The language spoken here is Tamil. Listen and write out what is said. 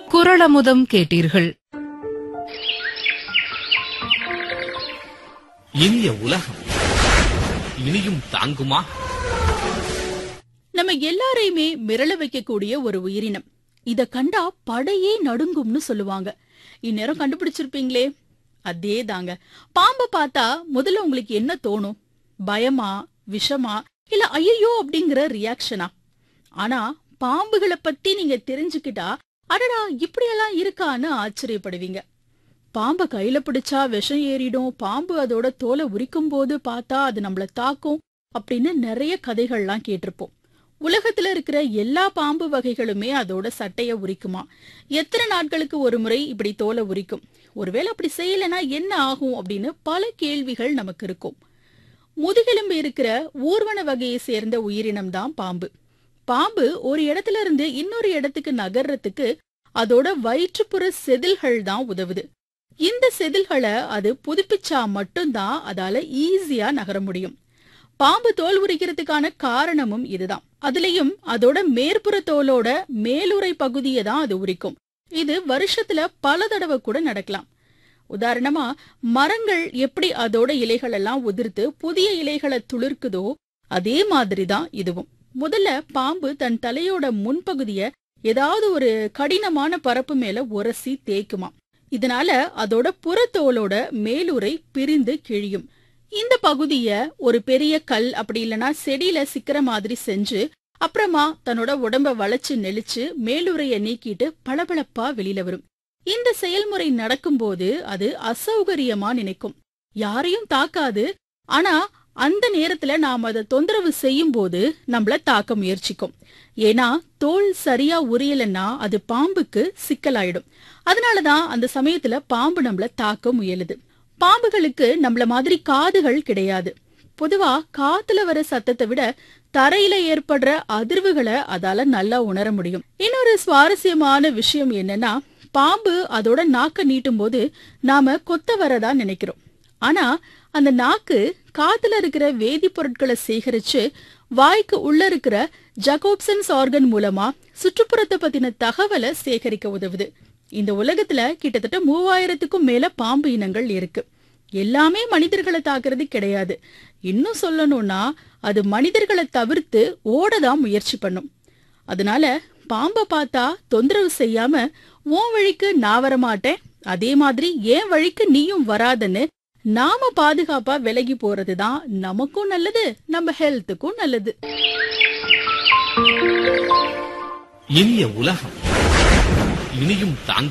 குரளமுதம் கேட்டீர்கள் இனிய உலகம் இனியும் தாங்குமா நம்ம எல்லாரையுமே மிரள வைக்கக்கூடிய ஒரு உயிரினம் இத கண்டா படையே நடுங்கும்னு சொல்லுவாங்க இந்நேரம் கண்டுபிடிச்சிருப்பீங்களே அதே தாங்க பாம்பை பார்த்தா முதல்ல உங்களுக்கு என்ன தோணும் பயமா விஷமா இல்ல ஐயோ அப்படிங்கிற ரியாக்ஷனா ஆனா பாம்புகளை பத்தி நீங்க தெரிஞ்சுக்கிட்டா அடடா இப்படியெல்லாம் இருக்கான்னு ஆச்சரியப்படுவீங்க பாம்பை கையில பிடிச்சா விஷம் ஏறிடும் பாம்பு அதோட தோலை உரிக்கும் போது பார்த்தா அது நம்மள தாக்கும் அப்படின்னு நிறைய கதைகள்லாம் கேட்டிருப்போம் உலகத்துல இருக்கிற எல்லா பாம்பு வகைகளுமே அதோட சட்டைய உரிக்குமா எத்தனை நாட்களுக்கு ஒரு முறை இப்படி தோலை உரிக்கும் ஒருவேளை அப்படி செய்யலைன்னா என்ன ஆகும் அப்படின்னு பல கேள்விகள் நமக்கு இருக்கும் முதுகெலும்பு இருக்கிற ஊர்வன வகையை சேர்ந்த உயிரினம் தான் பாம்பு பாம்பு ஒரு இடத்துல இருந்து இன்னொரு இடத்துக்கு நகர்றதுக்கு அதோட வயிற்றுப்புற செதில்கள் தான் உதவுது இந்த செதில்களை அது புதுப்பிச்சா மட்டும்தான் அதால ஈஸியா நகர முடியும் பாம்பு தோல் உரிக்கிறதுக்கான காரணமும் இதுதான் அதுலயும் அதோட மேற்புற தோலோட மேலுறை பகுதியை தான் அது உரிக்கும் இது வருஷத்துல பல தடவை கூட நடக்கலாம் உதாரணமா மரங்கள் எப்படி அதோட இலைகள் எல்லாம் உதிர்த்து புதிய இலைகளை துளிர்க்குதோ அதே மாதிரி தான் இதுவும் முதல்ல பாம்பு தன் தலையோட முன்பகுதிய ஏதாவது ஒரு கடினமான பரப்பு மேல உரசி தேய்க்குமா இதனால அதோட புறத்தோலோட மேலுறை பிரிந்து கிழியும் இந்த பகுதிய ஒரு பெரிய கல் அப்படி இல்லனா செடியில சிக்கிற மாதிரி செஞ்சு அப்புறமா தன்னோட உடம்ப வளைச்சு நெளிச்சு மேலுறைய நீக்கிட்டு பளபளப்பா வெளியில வரும் இந்த செயல்முறை நடக்கும்போது அது அசௌகரியமா நினைக்கும் யாரையும் தாக்காது ஆனா அந்த நேரத்துல நாம் அதை தொந்தரவு செய்யும் போது நம்மள தாக்க முயற்சிக்கும் ஏன்னா தோல் சரியா உரியலன்னா அது பாம்புக்கு சிக்கலாயிடும் அதனாலதான் அந்த சமயத்துல பாம்பு நம்மள தாக்க முயலுது பாம்புகளுக்கு நம்மள மாதிரி காதுகள் கிடையாது பொதுவா காத்துல வர சத்தத்தை விட தரையில ஏற்படுற அதிர்வுகளை அதால நல்லா உணர முடியும் இன்னொரு சுவாரஸ்யமான விஷயம் என்னன்னா பாம்பு அதோட நாக்க நீட்டும் போது நாம கொத்த வரதா நினைக்கிறோம் ஆனா அந்த நாக்கு காத்துல இருக்கிற வேதிப்பொருட்களை சேகரிச்சு வாய்க்கு உள்ள இருக்கிற ஜகோப்சன்ஸ் ஆர்கன் மூலமா சுற்றுப்புறத்தை பத்தின தகவலை சேகரிக்க உதவுது இந்த உலகத்துல கிட்டத்தட்ட மூவாயிரத்துக்கும் மேல பாம்பு இனங்கள் இருக்கு எல்லாமே மனிதர்களை தாக்குறது கிடையாது இன்னும் சொல்லணும்னா அது மனிதர்களை தவிர்த்து ஓடதான் முயற்சி பண்ணும் அதனால பாம்பை பார்த்தா தொந்தரவு செய்யாம உன் வழிக்கு நான் வரமாட்டேன் அதே மாதிரி என் வழிக்கு நீயும் வராதன்னு நாம பாதுகாப்பா விலகி போறதுதான் நமக்கும் நல்லது நம்ம ஹெல்த்துக்கும் நல்லது இனிய உலகம் இனியும் தாங்கு